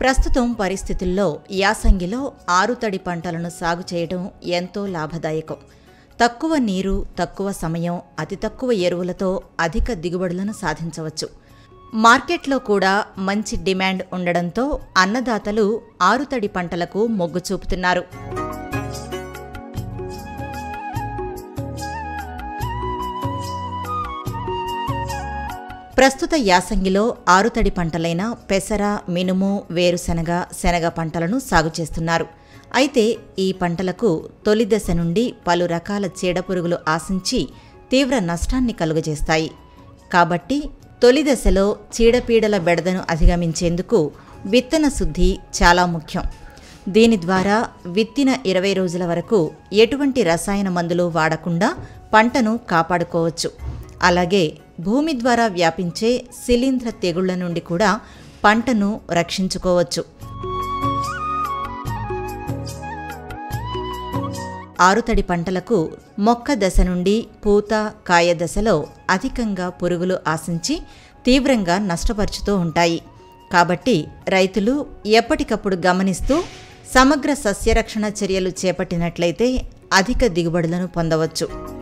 ప్రస్తుతం పరిస్థితుల్లో యాసంగిలో ఆరుతడి పంటలను సాగు చేయడం ఎంతో లాభదాయకం తక్కువ నీరు తక్కువ సమయం అతి తక్కువ ఎరువులతో అధిక దిగుబడులను సాధించవచ్చు మార్కెట్లో కూడా మంచి డిమాండ్ ఉండడంతో అన్నదాతలు ఆరుతడి పంటలకు మొగ్గు చూపుతున్నారు ప్రస్తుత యాసంగిలో ఆరుతడి పంటలైన పెసర మినుము వేరుశనగ శనగ పంటలను సాగు చేస్తున్నారు అయితే ఈ పంటలకు తొలి దశ నుండి పలు రకాల చీడపురుగులు ఆశించి తీవ్ర నష్టాన్ని కలుగజేస్తాయి కాబట్టి తొలి దశలో చీడపీడల బెడదను అధిగమించేందుకు విత్తన శుద్ధి చాలా ముఖ్యం దీని ద్వారా విత్తిన ఇరవై రోజుల వరకు ఎటువంటి రసాయన మందులు వాడకుండా పంటను కాపాడుకోవచ్చు అలాగే భూమి ద్వారా వ్యాపించే శిలీంధ్ర తెగుళ్ల నుండి కూడా పంటను రక్షించుకోవచ్చు ఆరుతడి పంటలకు మొక్క దశ నుండి పూత కాయ దశలో అధికంగా పురుగులు ఆశించి తీవ్రంగా నష్టపరుచుతూ ఉంటాయి కాబట్టి రైతులు ఎప్పటికప్పుడు గమనిస్తూ సమగ్ర సస్యరక్షణ చర్యలు చేపట్టినట్లయితే అధిక దిగుబడులను పొందవచ్చు